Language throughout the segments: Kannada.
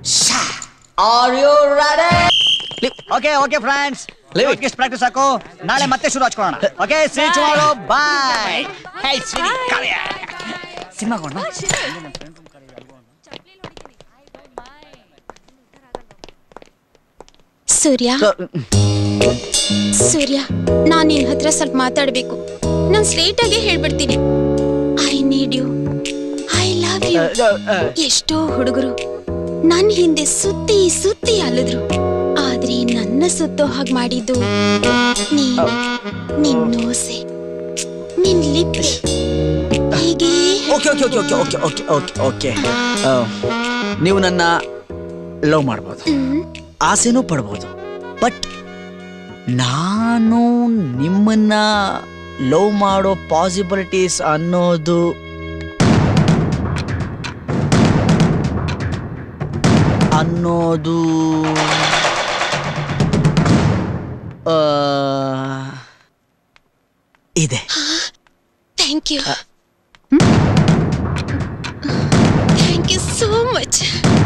R you ready okay okay friends Leave it. ಇಷ್ಟು ಪ್ರಾಕ್ಟೀಸ್ ಸಾಕು ನಾಳೆ ಮತ್ತೆ ಶುರು ಹಚ್ಕೊಳ್ಳೋಣ okay see tomorrow bye hey ಸಿರಿ ಕರಿಯ ಸಿನಿಮಾ ಕೊಂಡ ಸೂರ್ಯ ಸೂರ್ಯ ನಾನ್ ನಿನ್ ಹತ್ರ ಸ್ವಲ್ಪ ಮಾತಾಡ್ಬೇಕು ನಾನ್ ಸ್ಟ್ರೇಟ್ ಆಗೇ ಹೇಳ್ಬಿಡ್ತೀನಿ I need you I love you ಎಷ್ಟೋ ಹುಡುಗರು ನನ್ ಹಿಂದೆ ಸುತ್ತಿ ಸುತ್ತಿ ಅಲಿದ್ರು ಆದ್ರೆ ನನ್ನ ಸುತ್ತೋ ಹಾಗೆ ಮಾಡಿದ್ದು ನೀನು ನಿನ್ ನೋಸೆ ನಿನ್ ಲಿಪ್ ಹೀಗೆ okay okay okay okay okay okay okay okay ನೀವು ನನ್ನ ಲವ್ ಮಾಡ್ಬೋದು ಆಸೆನೂ ಪಡ್ಬೋದು ಬಟ್ ನಾನು ನಿಮ್ಮನ್ನ ಲವ್ ಮಾಡೋ ಪಾಸಿಬಿಲಿಟೀಸ್ ಅನ್ನೋದು ಅನ್ನೋದು ಆ, ಇದೆ thank you thank you so much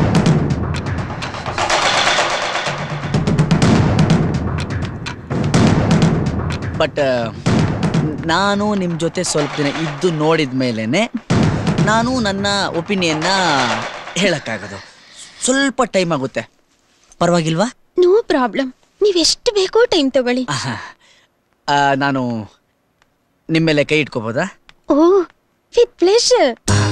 but ನಾನು ನಿಮ್ಮ ಜೊತೆ ಸ್ವಲ್ಪ ದಿನ ಇದ್ದು ನೋಡಿದ ಮೇಲೇ ನಾನು ನನ್ನ ಒಪಿನಿಯನ್ನ ಹೇಳಕ್ಕಾಗೋದು ಸ್ವಲ್ಪ ಟೈಮ್ ಆಗುತ್ತೆ ಪರವಾಗಿಲ್ವಾ ನೋ ಪ್ರಾಬ್ಲಮ್ ನೀವ್ ಎಷ್ಟು ಬೇಕೋ ಟೈಮ್ ತಗೊಳ್ಳಿ ಆಹಾ. ಆ, ನಾನು ನಿಮ್ಮ ಮೇಲೆ ಕೈ ಇಟ್ಕೋಬೋದಾ ಓ ವಿತ್ ಪ್ಲೇಷರ್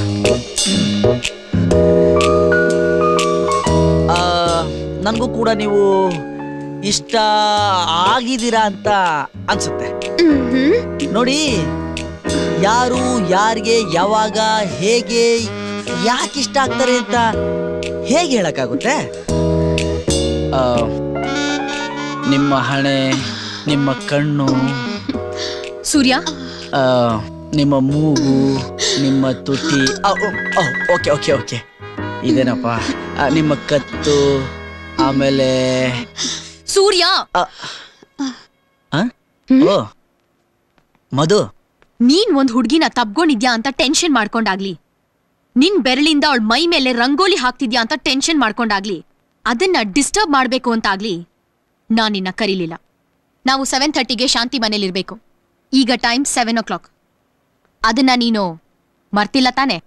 ನನಗೂ ಕೂಡ ನೀವು ಇಷ್ಟ ಆಗಿದ್ದೀರಾ ಅಂತ ಅನ್ಸುತ್ತೆ ನೋಡಿ ಯಾರು ಯಾರಿಗೆ ಯಾವಾಗ ಹೇಗೆ ಯಾಕೆ ಇಷ್ಟ ಆಗ್ತಾರೆ ಅಂತ ಹೇಗೆ ಹೇಳಕ್ಕಾಗುತ್ತೆ ಆ, ನಿಮ್ಮ ಹಣೆ ನಿಮ್ಮ ಕಣ್ಣು ಸೂರ್ಯ ಆ, ನಿಮ್ಮ ಮೂಗು ನಿಮ್ಮ ತುಟಿ ಓಕೆ ಓಕೆ ಓಕೆ ಇದೇನಪ್ಪ ಆ, ನಿಮ್ಮ ಕತ್ತು ಆಮೇಲೆ ಸೂರ್ಯ ಆ, ಆ? ಓ ಮಧು ನೀನ್ ಒಂದ್ ಹುಡ್ಗಿನ ತಬ್ಕೊಂಡಿದ್ಯಾ ಅಂತ ಟೆನ್ಷನ್ ಮಾಡ್ಕೊಂಡಾಗ್ಲಿ ನಿನ್ ಬೆರಳಿಂದ ಅವಳ ಮೈ ಮೇಲೆ ರಂಗೋಲಿ ಹಾಕ್ತಿದ್ಯಾ ಅಂತ ಟೆನ್ಷನ್ ಮಾಡ್ಕೊಂಡಾಗ್ಲಿ ಅದನ್ನ ಡಿಸ್ಟರ್ಬ್ ಮಾಡ್ಬೇಕು ಅಂತಾಗ್ಲಿ ನಾನ್ ನಿನ್ನ ಕರೀಲಿಲ್ಲ ನಾವು ಸೆವೆನ್ ಥರ್ಟಿಗೆ ಶಾಂತಿ ಮನೇಲಿರ್ಬೇಕು ಈಗ ಟೈಮ್ ಸೆವೆನ್ ಓ ಕ್ಲಾಕ್ ಅದನ್ನ ನೀನು ಮರ್ತಿಲ್ಲ ತಾನೆ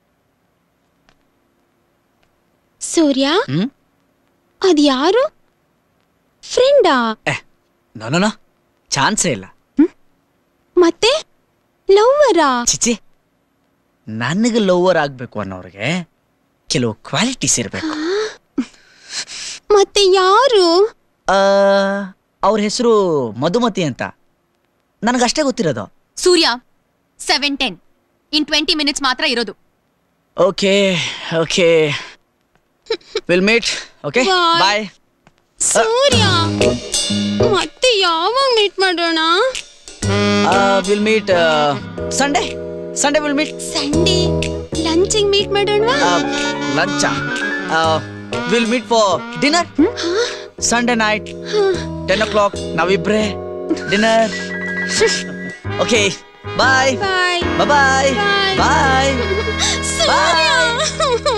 ಸೂರ್ಯ ಹ್ಮ್ ಅದ್ ಯಾರು ಫ್ರೆಂಡಾ ನೋ ಚಾನ್ಸೇ ಇಲ್ಲ ಮತ್ತೆ ಲವ್ವರಾ ಚಿಚಿ ನನಗೆ ಲೋವರ್ ಆಗ್ಬೇಕು ಅನ್ನೋರಿಗೆ ಕೆಲವು ಕ್ವಾಲಿಟೀಸ್ ಇರಬೇಕು ಮತ್ತೆ ಯಾರು ಅವ್ರ ಹೆಸರು ಮಧುಮತಿ ಅಂತ ನನಗಷ್ಟೇ ಗೊತ್ತಿರೋದು Surya seven ten in twenty minutes ಮಾತ್ರ ಇರೋದು okay okay will meet okay Bye. Bye Surya ಮತ್ತೆ ಯಾವಾಗ ಮೀಟ್ ಮಾಡೋಣ will meet Sunday Sunday will meet Sunday lunching meet ಮಾಡೋಣ ಲಂಚ will meet for dinner Sunday night ten o'clock ನಾವಿಬ್ರೆ dinner okay bye bye bye Bye. Bye ಸೂರ್ಯ